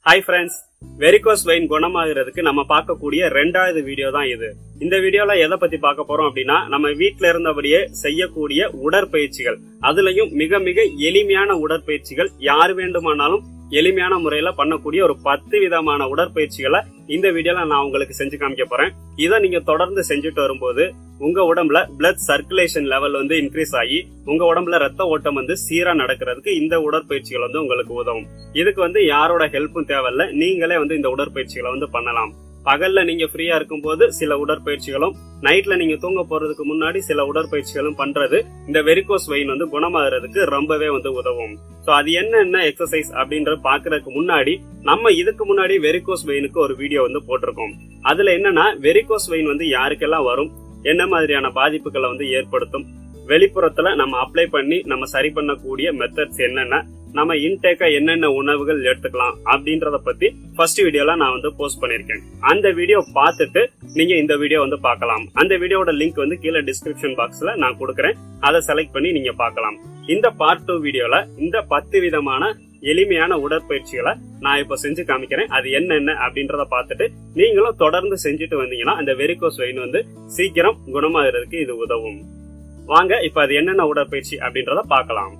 hi friends varicose vein குணமாகிறதுக்கு நம்ம பார்க்கக்கூடிய ரெண்டாவது வீடியோ தான் இது இந்த வீடியோல எதை பத்தி பார்க்க போறோம் அப்படின்னா நம்ம வீட்ல இருந்தபடியே செய்யக்கூடிய உடற்பயிற்சிகள் அதுலயும் மிக மிக எளிமையான உடற்பயிற்சிகள் யார் வேண்டுமானாலும் எளிமையான முறையில பண்ணக்கூடிய ஒரு பத்து விதமான உடற்பயிற்சிகளை இந்த வீடியோல நான் உங்களுக்கு செஞ்சு காமிக்க போறேன் இதை நீங்க தொடர்ந்து செஞ்சுட்டு வரும்போது உங்க உடம்புல பிளட் சர்க்குலேஷன் லெவல் வந்து இன்க்ரீஸ் ஆகி உங்க உடம்புல ரத்த ஓட்டம் வந்து சீரா நடக்கிறதுக்கு இந்த உடற்பயிற்சிகள் வந்து உங்களுக்கு உதவும் இதுக்கு வந்து யாரோட ஹெல்ப்பும் தேவையில்ல நீங்களே வந்து இந்த உடற்பயிற்சிகளை வந்து பண்ணலாம் பகல்ல நீங்க ஃப்ரீயா இருக்கும்போது சில உடற்பயிற்சிகளும் நைட்ல நீங்க தூங்க போறதுக்கு முன்னாடி சில உடற்பயிற்சிகளும் பண்றது இந்த வெரிகோஸ் வெயின் வந்து குணமாகிறதுக்கு ரொம்பவே வந்து உதவும் சோ அது என்னென்ன எக்ஸசைஸ் அப்படின்றத பாக்குறதுக்கு முன்னாடி நம்ம இதுக்கு முன்னாடி வெரிகோஸ் வெயினுக்கு ஒரு வீடியோ வந்து போட்டிருக்கோம் அதுல என்னன்னா வெரிகோஸ் வெயின் வந்து யாருக்கெல்லாம் வரும் என்ன மாதிரியான பாதிப்புகளை வந்து ஏற்படுத்தும் வெளிப்புறத்துல நம்ம அப்ளை பண்ணி நம்ம சரி பண்ணக்கூடிய மெத்தட்ஸ் என்னென்ன நம்ம இன்டேக்கா என்னென்ன உணவுகள் எடுத்துக்கலாம் அப்படின்றத பத்தி ஃபர்ஸ்ட் வீடியோல நான் வந்து போஸ்ட் பண்ணிருக்கேன் அந்த வீடியோ பார்த்துட்டு நீங்க இந்த வீடியோ வந்து பார்க்கலாம் அந்த வீடியோட லிங்க் வந்து கீழே டிஸ்கிரிப்ஷன் பாக்ஸ்ல நான் கொடுக்குறேன் அதை செலக்ட் பண்ணி நீங்க பார்க்கலாம் இந்த பார்ட் டூ வீடியோல இந்த பத்து விதமான எளிமையான உடற்பயிற்சிகளை நான் இப்ப செஞ்சு காமிக்கிறேன் அது என்னென்ன அப்படின்றத பார்த்துட்டு நீங்களும் தொடர்ந்து செஞ்சுட்டு வந்தீங்கன்னா அந்த வெரிகோஸ் வெயின் வந்து சீக்கிரம் குணமாகிறதுக்கு இது உதவும் வாங்க இப்ப அது என்னென்ன உடற்பயிற்சி அப்படின்றத பார்க்கலாம்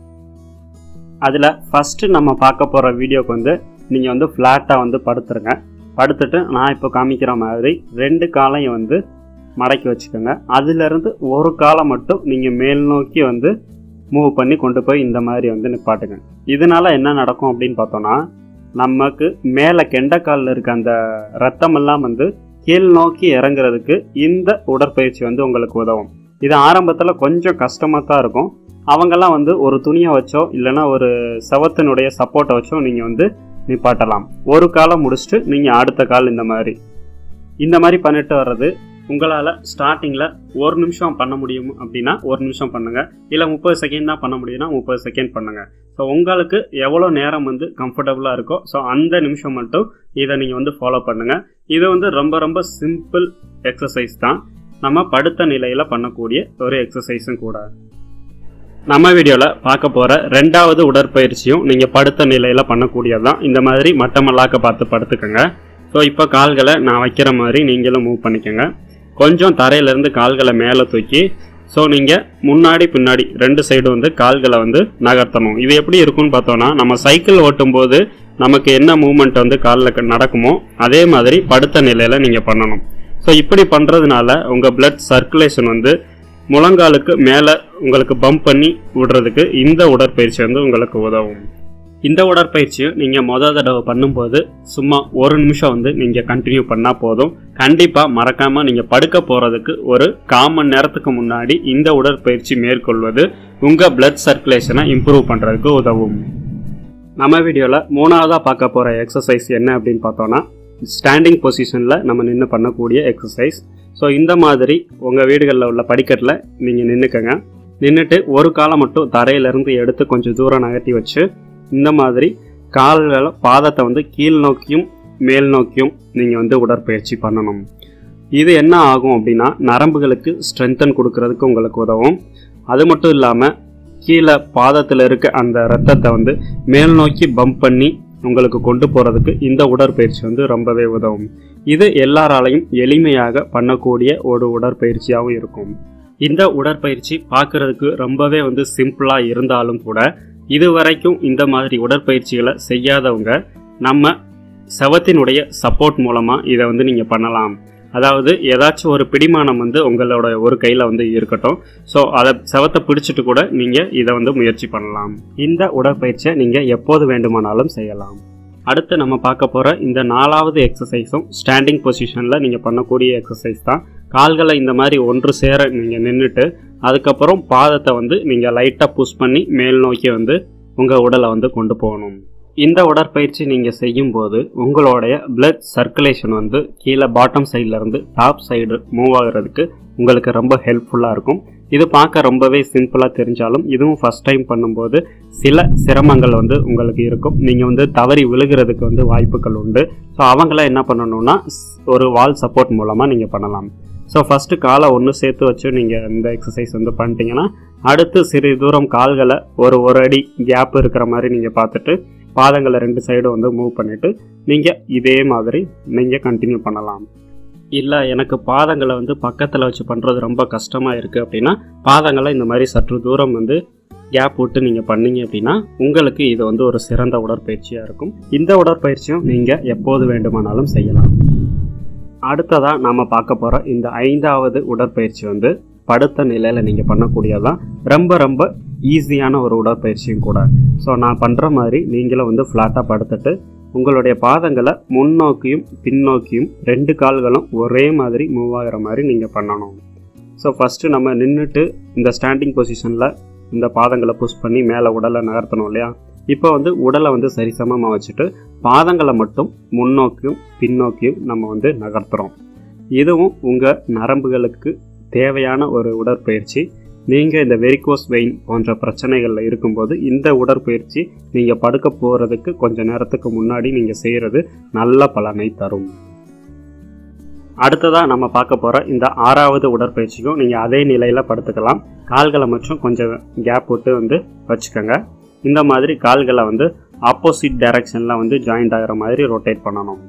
அதுல ஃபர்ஸ்ட் நம்ம பார்க்க போற வீடியோக்கு வந்து நீங்க வந்து ஃபிளாட்டா வந்து படுத்துருங்க படுத்துட்டு நான் இப்போ காமிக்கிற மாதிரி ரெண்டு காலையும் வந்து மடக்கி வச்சுக்கோங்க அதுல இருந்து ஒரு காலை மட்டும் நீங்க மேல் நோக்கி வந்து மூவ் பண்ணி கொண்டு போய் இந்த மாதிரி வந்து நிப்பாட்டுங்க இதனால என்ன நடக்கும் அப்படின்னு பார்த்தோம்னா நமக்கு மேலே கெண்டைக்காலில் இருக்க அந்த ரத்தம் எல்லாம் வந்து கீழ் நோக்கி இறங்குறதுக்கு இந்த உடற்பயிற்சி வந்து உங்களுக்கு உதவும் இது ஆரம்பத்தில் கொஞ்சம் கஷ்டமாக தான் இருக்கும் அவங்கெல்லாம் வந்து ஒரு துணியை வச்சோ இல்லைன்னா ஒரு செவத்தினுடைய சப்போர்ட்டை வச்சோ நீங்கள் வந்து நிப்பாட்டலாம் ஒரு காலம் முடிச்சுட்டு நீங்கள் அடுத்த கால் இந்த மாதிரி இந்த மாதிரி பண்ணிட்டு வர்றது உங்களால் ஸ்டார்டிங்கில் ஒரு நிமிஷம் பண்ண முடியும் அப்படின்னா ஒரு நிமிஷம் பண்ணுங்கள் இல்லை முப்பது செகண்ட் தான் பண்ண முடியும்னா முப்பது செகண்ட் பண்ணுங்கள் ஸோ உங்களுக்கு எவ்வளோ நேரம் வந்து கம்ஃபர்டபுளாக இருக்கோ ஸோ அந்த நிமிஷம் மட்டும் இதை நீங்கள் வந்து ஃபாலோ பண்ணுங்கள் இது வந்து ரொம்ப ரொம்ப சிம்பிள் எக்ஸசைஸ் தான் நம்ம படுத்த நிலையில் பண்ணக்கூடிய ஒரு எக்ஸசைஸும் கூட நம்ம வீடியோவில் பார்க்க போகிற ரெண்டாவது உடற்பயிற்சியும் நீங்கள் படுத்த நிலையில் பண்ணக்கூடியது தான் இந்த மாதிரி மட்டமல்லாக்க பார்த்து படுத்துக்கோங்க ஸோ இப்போ கால்களை நான் வைக்கிற மாதிரி நீங்களும் மூவ் பண்ணிக்கோங்க கொஞ்சம் தரையிலேருந்து கால்களை மேலே தூக்கி ஸோ நீங்கள் முன்னாடி பின்னாடி ரெண்டு சைடு வந்து கால்களை வந்து நகர்த்தணும் இது எப்படி இருக்கும்னு பார்த்தோன்னா நம்ம சைக்கிள் ஓட்டும்போது நமக்கு என்ன மூமெண்ட் வந்து காலில் நடக்குமோ அதே மாதிரி படுத்த நிலையில் நீங்கள் பண்ணணும் ஸோ இப்படி பண்ணுறதுனால உங்கள் பிளட் சர்க்குலேஷன் வந்து முழங்காலுக்கு மேலே உங்களுக்கு பம்ப் பண்ணி விடுறதுக்கு இந்த உடற்பயிற்சி வந்து உங்களுக்கு உதவும் இந்த உடற்பயிற்சியும் நீங்கள் மொதல் தடவை பண்ணும்போது சும்மா ஒரு நிமிஷம் வந்து நீங்கள் கண்டினியூ பண்ணால் போதும் கண்டிப்பாக மறக்காமல் நீங்கள் படுக்க போகிறதுக்கு ஒரு காமன் நேரத்துக்கு முன்னாடி இந்த உடற்பயிற்சி மேற்கொள்வது உங்கள் பிளட் சர்க்குலேஷனை இம்ப்ரூவ் பண்ணுறதுக்கு உதவும் நம்ம வீடியோவில் மூணாவதாக பார்க்க போகிற எக்ஸசைஸ் என்ன அப்படின்னு பார்த்தோன்னா ஸ்டாண்டிங் பொசிஷனில் நம்ம நின்று பண்ணக்கூடிய எக்ஸசைஸ் ஸோ இந்த மாதிரி உங்கள் வீடுகளில் உள்ள படிக்கட்டில் நீங்கள் நின்றுக்கங்க நின்றுட்டு ஒரு காலை மட்டும் தரையிலேருந்து எடுத்து கொஞ்சம் தூரம் நகர்த்தி வச்சு இந்த மாதிரி கால்களை பாதத்தை வந்து கீழ் நோக்கியும் மேல் நோக்கியும் நீங்கள் வந்து உடற்பயிற்சி பண்ணணும் இது என்ன ஆகும் அப்படின்னா நரம்புகளுக்கு ஸ்ட்ரென்தன் கொடுக்கறதுக்கு உங்களுக்கு உதவும் அது மட்டும் இல்லாமல் கீழே பாதத்தில் இருக்க அந்த ரத்தத்தை வந்து மேல் நோக்கி பம்ப் பண்ணி உங்களுக்கு கொண்டு போகிறதுக்கு இந்த உடற்பயிற்சி வந்து ரொம்பவே உதவும் இது எல்லாராலையும் எளிமையாக பண்ணக்கூடிய ஒரு உடற்பயிற்சியாகவும் இருக்கும் இந்த உடற்பயிற்சி பார்க்கறதுக்கு ரொம்பவே வந்து சிம்பிளாக இருந்தாலும் கூட இது வரைக்கும் இந்த மாதிரி உடற்பயிற்சிகளை செய்யாதவங்க நம்ம செவத்தினுடைய சப்போர்ட் மூலமாக இதை வந்து நீங்கள் பண்ணலாம் அதாவது ஏதாச்சும் ஒரு பிடிமானம் வந்து உங்களோட ஒரு கையில் வந்து இருக்கட்டும் ஸோ அதை செவத்தை பிடிச்சிட்டு கூட நீங்கள் இதை வந்து முயற்சி பண்ணலாம் இந்த உடற்பயிற்சியை நீங்கள் எப்போது வேண்டுமானாலும் செய்யலாம் அடுத்து நம்ம பார்க்க போகிற இந்த நாலாவது எக்ஸசைஸும் ஸ்டாண்டிங் பொசிஷனில் நீங்கள் பண்ணக்கூடிய எக்ஸசைஸ் தான் கால்களை இந்த மாதிரி ஒன்று சேர நீங்கள் நின்றுட்டு அதுக்கப்புறம் பாதத்தை வந்து நீங்கள் லைட்டாக புஷ் பண்ணி மேல் நோக்கி வந்து உங்கள் உடலை வந்து கொண்டு போகணும் இந்த உடற்பயிற்சி நீங்கள் செய்யும்போது உங்களுடைய பிளட் சர்க்குலேஷன் வந்து கீழே பாட்டம் சைட்லேருந்து டாப் சைடு மூவ் ஆகிறதுக்கு உங்களுக்கு ரொம்ப ஹெல்ப்ஃபுல்லாக இருக்கும் இது பார்க்க ரொம்பவே சிம்பிளாக தெரிஞ்சாலும் இதுவும் ஃபஸ்ட் டைம் பண்ணும்போது சில சிரமங்கள் வந்து உங்களுக்கு இருக்கும் நீங்கள் வந்து தவறி விழுகிறதுக்கு வந்து வாய்ப்புகள் உண்டு ஸோ அவங்களாம் என்ன பண்ணணும்னா ஒரு வால் சப்போர்ட் மூலமாக நீங்கள் பண்ணலாம் ஸோ ஃபஸ்ட்டு காலை ஒன்று சேர்த்து வச்சு நீங்கள் இந்த எக்ஸசைஸ் வந்து பண்ணிட்டீங்கன்னா அடுத்து சிறிது தூரம் கால்களை ஒரு ஒரு அடி கேப் இருக்கிற மாதிரி நீங்கள் பார்த்துட்டு பாதங்களை ரெண்டு சைடும் வந்து மூவ் பண்ணிவிட்டு நீங்கள் இதே மாதிரி நீங்கள் கண்டினியூ பண்ணலாம் இல்லை எனக்கு பாதங்களை வந்து பக்கத்தில் வச்சு பண்ணுறது ரொம்ப கஷ்டமாக இருக்குது அப்படின்னா பாதங்களை இந்த மாதிரி சற்று தூரம் வந்து கேப் விட்டு நீங்கள் பண்ணீங்க அப்படின்னா உங்களுக்கு இது வந்து ஒரு சிறந்த உடற்பயிற்சியாக இருக்கும் இந்த உடற்பயிற்சியும் நீங்கள் எப்போது வேண்டுமானாலும் செய்யலாம் அடுத்ததாக நம்ம பார்க்க போகிற இந்த ஐந்தாவது உடற்பயிற்சி வந்து படுத்த நிலையில் நீங்கள் பண்ணக்கூடியதான் ரொம்ப ரொம்ப ஈஸியான ஒரு உடற்பயிற்சியும் கூட ஸோ நான் பண்ணுற மாதிரி நீங்களும் வந்து ஃப்ளாட்டாக படுத்துட்டு உங்களுடைய பாதங்களை முன்னோக்கியும் பின்னோக்கியும் ரெண்டு கால்களும் ஒரே மாதிரி மூவ் ஆகிற மாதிரி நீங்கள் பண்ணணும் ஸோ ஃபஸ்ட்டு நம்ம நின்றுட்டு இந்த ஸ்டாண்டிங் பொசிஷனில் இந்த பாதங்களை புஷ் பண்ணி மேலே உடலை நகர்த்தணும் இல்லையா இப்போ வந்து உடலை வந்து சரிசமமாக வச்சுட்டு பாதங்களை மட்டும் முன்னோக்கியும் பின்னோக்கியும் நம்ம வந்து நகர்த்துறோம் இதுவும் உங்கள் நரம்புகளுக்கு தேவையான ஒரு உடற்பயிற்சி நீங்கள் இந்த வெரிகோஸ் வெயின் போன்ற பிரச்சனைகளில் இருக்கும்போது இந்த உடற்பயிற்சி நீங்கள் படுக்க போகிறதுக்கு கொஞ்ச நேரத்துக்கு முன்னாடி நீங்கள் செய்கிறது நல்ல பலனை தரும் அடுத்ததாக நம்ம பார்க்க போகிற இந்த ஆறாவது உடற்பயிற்சிக்கும் நீங்கள் அதே நிலையில் படுத்துக்கலாம் கால்களை மட்டும் கொஞ்சம் கேப் விட்டு வந்து வச்சுக்கோங்க இந்த மாதிரி கால்களை வந்து ஆப்போசிட் டைரக்ஷனில் வந்து ஜாயிண்ட் ஆகிற மாதிரி ரொட்டேட் பண்ணணும்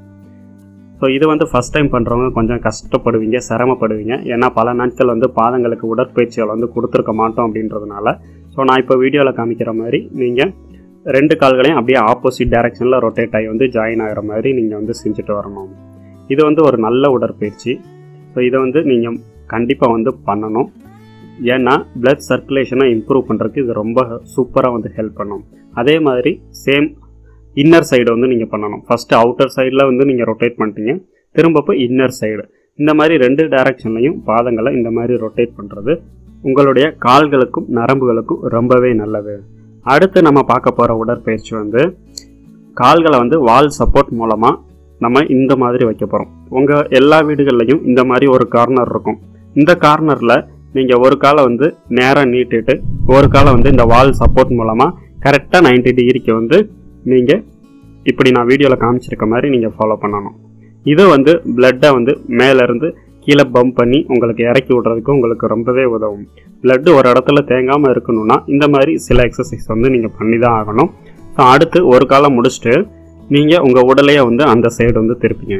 ஸோ இது வந்து ஃபஸ்ட் டைம் பண்ணுறவங்க கொஞ்சம் கஷ்டப்படுவீங்க சிரமப்படுவீங்க ஏன்னா பல நாட்கள் வந்து பாதங்களுக்கு உடற்பயிற்சிகள் வந்து கொடுத்துருக்க மாட்டோம் அப்படின்றதுனால ஸோ நான் இப்போ வீடியோவில் காமிக்கிற மாதிரி நீங்கள் ரெண்டு கால்களையும் அப்படியே ஆப்போசிட் டைரக்ஷனில் ரொட்டேட் ஆகி வந்து ஜாயின் ஆகிற மாதிரி நீங்கள் வந்து செஞ்சுட்டு வரணும் இது வந்து ஒரு நல்ல உடற்பயிற்சி ஸோ இதை வந்து நீங்கள் கண்டிப்பாக வந்து பண்ணணும் ஏன்னா பிளட் சர்க்குலேஷனை இம்ப்ரூவ் பண்ணுறதுக்கு இது ரொம்ப சூப்பராக வந்து ஹெல்ப் பண்ணும் அதே மாதிரி சேம் இன்னர் சைடு வந்து நீங்கள் பண்ணணும் ஃபஸ்ட்டு அவுட்டர் சைடில் வந்து நீங்கள் ரொட்டேட் பண்ணிட்டீங்க திரும்பப்போ இன்னர் சைடு இந்த மாதிரி ரெண்டு டைரக்ஷன்லையும் பாதங்களை இந்த மாதிரி ரொட்டேட் பண்ணுறது உங்களுடைய கால்களுக்கும் நரம்புகளுக்கும் ரொம்பவே நல்லது அடுத்து நம்ம பார்க்க போகிற உடற்பயிற்சி வந்து கால்களை வந்து வால் சப்போர்ட் மூலமாக நம்ம இந்த மாதிரி வைக்க போகிறோம் உங்கள் எல்லா வீடுகள்லையும் இந்த மாதிரி ஒரு கார்னர் இருக்கும் இந்த கார்னரில் நீங்கள் ஒரு காலை வந்து நேராக நீட்டிட்டு ஒரு காலை வந்து இந்த வால் சப்போர்ட் மூலமாக கரெக்டாக 90 டிகிரிக்கு வந்து நீங்கள் இப்படி நான் வீடியோவில் காமிச்சிருக்க மாதிரி நீங்கள் ஃபாலோ பண்ணணும் இது வந்து பிளட்டை வந்து மேலேருந்து கீழே பம்ப் பண்ணி உங்களுக்கு இறக்கி விடுறதுக்கு உங்களுக்கு ரொம்பவே உதவும் பிளட்டு ஒரு இடத்துல தேங்காமல் இருக்கணும்னா இந்த மாதிரி சில எக்ஸசைஸ் வந்து நீங்கள் பண்ணி தான் ஆகணும் ஸோ அடுத்து ஒரு காலம் முடிச்சுட்டு நீங்கள் உங்கள் உடலையே வந்து அந்த சைடு வந்து திருப்பிங்க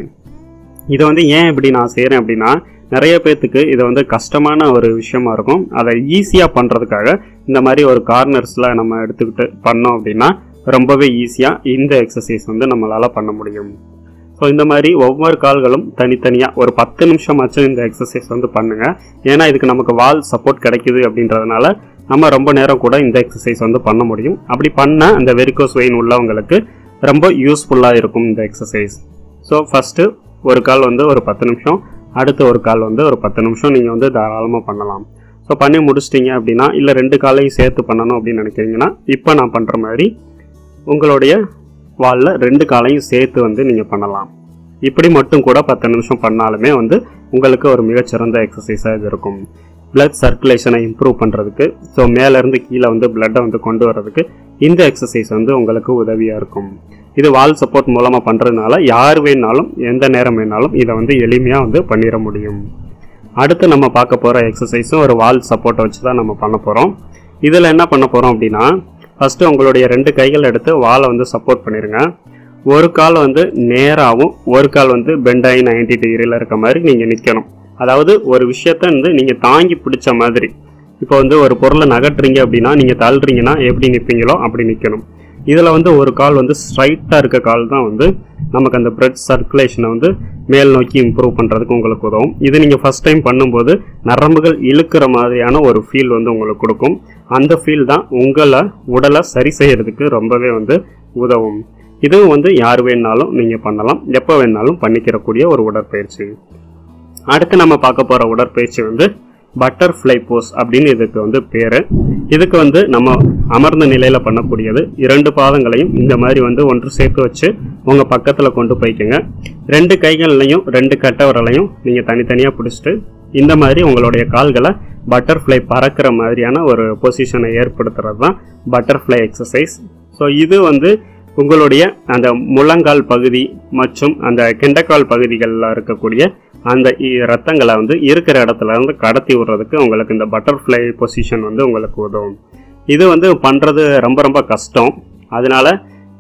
இதை வந்து ஏன் இப்படி நான் செய்கிறேன் அப்படின்னா நிறைய பேர்த்துக்கு இது வந்து கஷ்டமான ஒரு விஷயமா இருக்கும் அதை ஈஸியாக பண்ணுறதுக்காக இந்த மாதிரி ஒரு கார்னர்ஸில் நம்ம எடுத்துக்கிட்டு பண்ணோம் அப்படின்னா ரொம்பவே ஈஸியாக இந்த எக்ஸசைஸ் வந்து நம்மளால் பண்ண முடியும் ஸோ இந்த மாதிரி ஒவ்வொரு கால்களும் தனித்தனியாக ஒரு பத்து நிமிஷமாச்சும் இந்த எக்ஸசைஸ் வந்து பண்ணுங்க ஏன்னா இதுக்கு நமக்கு வால் சப்போர்ட் கிடைக்குது அப்படின்றதுனால நம்ம ரொம்ப நேரம் கூட இந்த எக்ஸசைஸ் வந்து பண்ண முடியும் அப்படி பண்ண அந்த வெரிகோஸ் வெயின் உள்ளவங்களுக்கு ரொம்ப யூஸ்ஃபுல்லாக இருக்கும் இந்த எக்ஸசைஸ் ஸோ ஃபஸ்ட்டு ஒரு கால் வந்து ஒரு பத்து நிமிஷம் அடுத்து ஒரு கால் வந்து ஒரு பத்து நிமிஷம் நீங்கள் வந்து தாராளமாக பண்ணலாம் ஸோ பண்ணி முடிச்சிட்டிங்க அப்படின்னா இல்லை ரெண்டு காலையும் சேர்த்து பண்ணணும் அப்படின்னு நினைக்கிறீங்கன்னா இப்போ நான் பண்ணுற மாதிரி உங்களுடைய வாலில் ரெண்டு காலையும் சேர்த்து வந்து நீங்கள் பண்ணலாம் இப்படி மட்டும் கூட பத்து நிமிஷம் பண்ணாலுமே வந்து உங்களுக்கு ஒரு மிகச்சிறந்த எக்ஸசைஸாக இது இருக்கும் பிளட் சர்க்குலேஷனை இம்ப்ரூவ் பண்ணுறதுக்கு ஸோ மேலேருந்து கீழே வந்து பிளட்டை வந்து கொண்டு வர்றதுக்கு இந்த எக்ஸசைஸ் வந்து உங்களுக்கு உதவியாக இருக்கும் இது வால் சப்போர்ட் மூலமாக பண்ணுறதுனால யார் வேணாலும் எந்த நேரம் வேணாலும் இதை வந்து எளிமையாக வந்து பண்ணிட முடியும் அடுத்து நம்ம பார்க்க போகிற எக்ஸசைஸும் ஒரு வால் சப்போர்ட்டை வச்சு தான் நம்ம பண்ண போகிறோம் இதில் என்ன பண்ண போகிறோம் அப்படின்னா ஃபஸ்ட்டு உங்களுடைய ரெண்டு கைகள் எடுத்து வாலை வந்து சப்போர்ட் பண்ணிடுங்க ஒரு கால் வந்து நேராகவும் ஒரு கால் வந்து பெண்டாகி நைன்டி டிகிரியில் இருக்க மாதிரி நீங்கள் நிற்கணும் அதாவது ஒரு விஷயத்த வந்து நீங்கள் தாங்கி பிடிச்ச மாதிரி இப்போ வந்து ஒரு பொருளை நகட்டுறீங்க அப்படின்னா நீங்கள் தள்ளுறீங்கன்னா எப்படி நிற்பீங்களோ அப்படி நிற்கணும் இதில் வந்து ஒரு கால் வந்து ஸ்ட்ரைட்டாக இருக்க கால் தான் வந்து நமக்கு அந்த பிளட் சர்க்குலேஷனை வந்து மேல் நோக்கி இம்ப்ரூவ் பண்ணுறதுக்கு உங்களுக்கு உதவும் இது நீங்கள் ஃபஸ்ட் டைம் பண்ணும்போது நரம்புகள் இழுக்கிற மாதிரியான ஒரு ஃபீல் வந்து உங்களுக்கு கொடுக்கும் அந்த ஃபீல் தான் உங்களை உடலை சரி செய்யறதுக்கு ரொம்பவே வந்து உதவும் இதுவும் வந்து யார் வேணாலும் நீங்கள் பண்ணலாம் எப்போ வேணாலும் பண்ணிக்கிறக்கூடிய ஒரு உடற்பயிற்சி அடுத்து நம்ம பார்க்க போகிற உடற்பயிற்சி வந்து பட்டர்ஃப்ளை போஸ் அப்படின்னு இதுக்கு வந்து பேர் இதுக்கு வந்து நம்ம அமர்ந்த நிலையில் பண்ணக்கூடியது இரண்டு பாதங்களையும் இந்த மாதிரி வந்து ஒன்று சேர்த்து வச்சு உங்கள் பக்கத்தில் கொண்டு போய்க்குங்க ரெண்டு கைகள்லையும் ரெண்டு கட்டை விரலையும் நீங்கள் தனித்தனியாக பிடிச்சிட்டு இந்த மாதிரி உங்களுடைய கால்களை பட்டர்ஃப்ளை பறக்கிற மாதிரியான ஒரு பொசிஷனை ஏற்படுத்துறது தான் பட்டர்ஃப்ளை எக்ஸசைஸ் ஸோ இது வந்து உங்களுடைய அந்த முழங்கால் பகுதி மற்றும் அந்த கெண்டக்கால் பகுதிகளில் இருக்கக்கூடிய அந்த இ- ரத்தங்களை வந்து இருக்கிற இடத்துல இருந்து கடத்தி விடுறதுக்கு உங்களுக்கு இந்த பட்டர்ஃப்ளை பொசிஷன் வந்து உங்களுக்கு உதவும் இது வந்து பண்ணுறது ரொம்ப ரொம்ப கஷ்டம் அதனால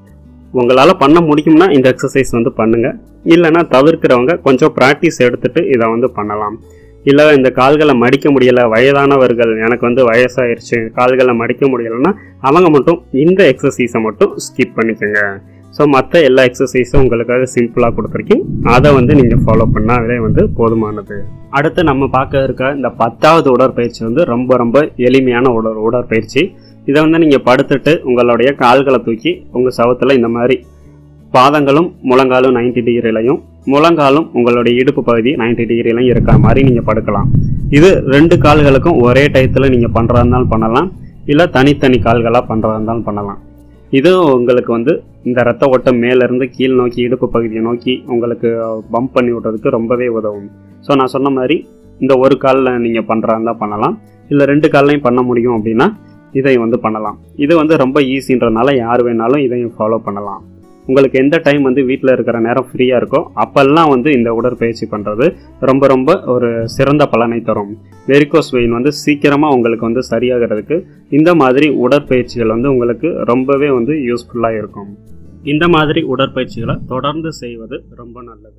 உங்களால் பண்ண முடியும்னா இந்த எக்ஸசைஸ் வந்து பண்ணுங்க இல்லைன்னா தவிர்க்கிறவங்க கொஞ்சம் ப்ராக்டிஸ் எடுத்துட்டு இதை வந்து பண்ணலாம் இல்லை இந்த கால்களை மடிக்க முடியல வயதானவர்கள் எனக்கு வந்து வயசாயிருச்சு கால்களை மடிக்க முடியலைன்னா அவங்க மட்டும் இந்த எக்ஸசைஸை மட்டும் ஸ்கிப் பண்ணிக்கோங்க ஸோ மற்ற எல்லா எக்ஸசைஸும் உங்களுக்காக சிம்பிளாக கொடுத்துருக்கேன் அதை வந்து நீங்கள் ஃபாலோ பண்ணாலே வந்து போதுமானது அடுத்து நம்ம பார்க்க இருக்க இந்த பத்தாவது உடற்பயிற்சி வந்து ரொம்ப ரொம்ப எளிமையான உடற் உடற்பயிற்சி இதை வந்து நீங்கள் படுத்துட்டு உங்களுடைய கால்களை தூக்கி உங்கள் சவத்தில் இந்த மாதிரி பாதங்களும் முழங்காலும் 90 டிகிரிலையும் முழங்காலும் உங்களுடைய இடுப்பு பகுதி 90 டிகிரிலையும் இருக்கிற மாதிரி நீங்கள் படுக்கலாம் இது ரெண்டு கால்களுக்கும் ஒரே டயத்தில் நீங்கள் பண்ணுறதா இருந்தாலும் பண்ணலாம் இல்லை தனித்தனி கால்களாக பண்ணுறதா இருந்தாலும் பண்ணலாம் இது உங்களுக்கு வந்து இந்த ரத்த ஓட்டம் மேலேருந்து கீழ் நோக்கி இடுப்பு பகுதியை நோக்கி உங்களுக்கு பம்ப் பண்ணி விடுறதுக்கு ரொம்பவே உதவும் ஸோ நான் சொன்ன மாதிரி இந்த ஒரு காலில் நீங்கள் பண்ணுறதா இருந்தால் பண்ணலாம் இல்லை ரெண்டு கால்லையும் பண்ண முடியும் அப்படின்னா இதை வந்து பண்ணலாம் இது வந்து ரொம்ப ஈஸின்றனால யார் வேணாலும் இதையும் ஃபாலோ பண்ணலாம் உங்களுக்கு எந்த டைம் வந்து வீட்டில் இருக்கிற நேரம் ஃப்ரீயாக இருக்கோ அப்பெல்லாம் வந்து இந்த உடற்பயிற்சி பண்ணுறது ரொம்ப ரொம்ப ஒரு சிறந்த பலனை தரும் வெரிகோஸ் வெயின் வந்து சீக்கிரமாக உங்களுக்கு வந்து சரியாகிறதுக்கு இந்த மாதிரி உடற்பயிற்சிகள் வந்து உங்களுக்கு ரொம்பவே வந்து யூஸ்ஃபுல்லாக இருக்கும் இந்த மாதிரி உடற்பயிற்சிகளை தொடர்ந்து செய்வது ரொம்ப நல்லது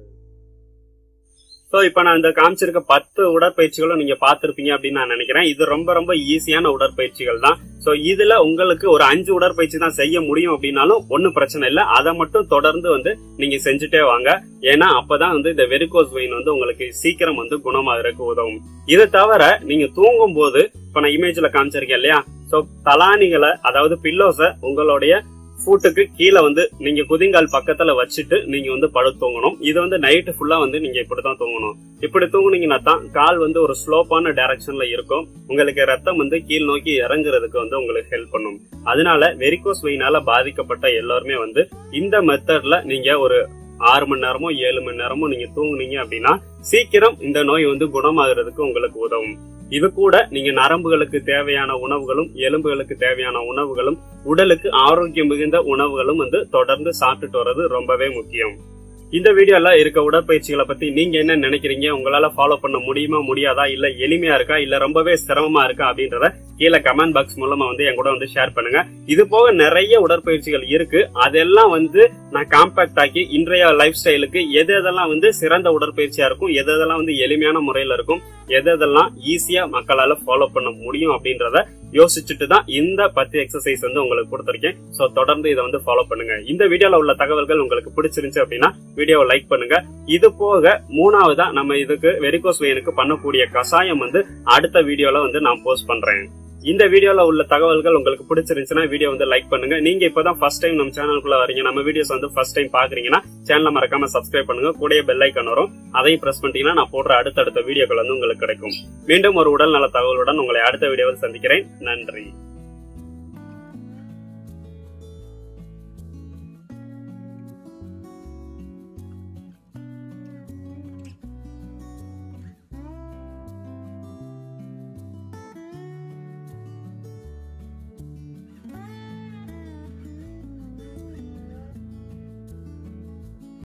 ஸோ இப்போ நான் இந்த காமிச்சிருக்க பத்து உடற்பயிற்சிகளும் நீங்க பார்த்திருப்பீங்க அப்படின்னு நான் நினைக்கிறேன் இது ரொம்ப ரொம்ப ஈஸியான உடற்பயிற்சிகள் தான் ஸோ இதுல உங்களுக்கு ஒரு அஞ்சு உடற்பயிற்சி தான் செய்ய முடியும் அப்படின்னாலும் ஒன்றும் பிரச்சனை இல்லை அதை மட்டும் தொடர்ந்து வந்து நீங்க செஞ்சுட்டே வாங்க ஏன்னா அப்பதான் வந்து இந்த வெரிகோஸ் வெயின் வந்து உங்களுக்கு சீக்கிரம் வந்து குணமாகறதுக்கு உதவும் இது தவிர நீங்க தூங்கும் போது இப்ப நான் இமேஜ்ல காமிச்சிருக்கேன் இல்லையா ஸோ தலானிகளை அதாவது பில்லோஸை உங்களுடைய ஃபூட்டுக்கு கீழே வந்து நீங்க குதிங்கால் பக்கத்துல வச்சுட்டு நீங்க வந்து படுத்து தூங்கணும் இது வந்து நைட்டு ஃபுல்லா வந்து நீங்க இப்படிதான் தூங்கணும் இப்படி தூங்குனீங்கன்னா தான் கால் வந்து ஒரு ஸ்லோப்பான டைரக்ஷன்ல இருக்கும் உங்களுக்கு ரத்தம் வந்து கீழ் நோக்கி இறங்குறதுக்கு வந்து உங்களுக்கு ஹெல்ப் பண்ணும் அதனால வெரிகோஸ் வெயினால பாதிக்கப்பட்ட எல்லாருமே வந்து இந்த மெத்தட்ல நீங்க ஒரு ஆறு மணி நேரமோ ஏழு மணி நேரமோ நீங்க தூங்குனீங்க அப்படின்னா சீக்கிரம் இந்த நோய் வந்து குணமாகிறதுக்கு உங்களுக்கு உதவும் இது கூட நீங்க நரம்புகளுக்கு தேவையான உணவுகளும் எலும்புகளுக்கு தேவையான உணவுகளும் உடலுக்கு ஆரோக்கியம் மிகுந்த உணவுகளும் வந்து தொடர்ந்து சாப்பிட்டுட்டு வர்றது ரொம்பவே முக்கியம் இந்த வீடியோல இருக்க உடற்பயிற்சிகளை பத்தி நீங்க என்ன நினைக்கிறீங்க உங்களால ஃபாலோ பண்ண முடியுமா முடியாதா இல்ல எளிமையா இருக்கா இல்ல ரொம்பவே சிரமமா இருக்கா அப்படின்றத கீழே கமெண்ட் பாக்ஸ் மூலமா வந்து என் கூட வந்து ஷேர் பண்ணுங்க இது போக நிறைய உடற்பயிற்சிகள் இருக்கு அதெல்லாம் வந்து நான் காம்பாக்ட் ஆக்கி இன்றைய லைஃப் ஸ்டைலுக்கு எது எதெல்லாம் வந்து சிறந்த உடற்பயிற்சியா இருக்கும் எது எதெல்லாம் வந்து எளிமையான முறையில இருக்கும் எது எதெல்லாம் ஈஸியா மக்களால ஃபாலோ பண்ண முடியும் அப்படின்றத யோசிச்சுட்டு தான் இந்த பத்து எக்ஸசைஸ் வந்து உங்களுக்கு கொடுத்துருக்கேன் சோ தொடர்ந்து இதை வந்து ஃபாலோ பண்ணுங்க இந்த வீடியோல உள்ள தகவல்கள் உங்களுக்கு பிடிச்சிருந்துச்சு அப்படின்னா வீடியோவை லைக் பண்ணுங்க இது போக மூணாவதா நம்ம இதுக்கு வெரிகோஸ் வெயினுக்கு பண்ணக்கூடிய கஷாயம் வந்து அடுத்த வீடியோல வந்து நான் போஸ்ட் பண்றேன் இந்த வீடியோல உள்ள தகவல்கள் உங்களுக்கு பிடிச்சிருந்துச்சுன்னா வீடியோ வந்து லைக் பண்ணுங்க நீங்க இப்பதான் ஃபர்ஸ்ட் டைம் நம்ம சேனலுக்குள்ள வரீங்க நம்ம வீடியோஸ் வந்து ஃபர்ஸ்ட் டைம் பாக்குறீங்கன்னா சேனலை மறக்காம சப்ஸ்கிரைப் பண்ணுங்க கூடயே பெல் ஐக்கன் வரும் அதையும் பிரஸ் பண்ணிட்டீங்கன்னா நான் போடுற அடுத்தடுத்த வீடியோக்கள் வந்து உங்களுக்கு கிடைக்கும் மீண்டும் ஒரு உடல் நல தகவலுடன் உங்களை அடுத்த வீடியோவில் சந்திக்கிறேன் நன்றி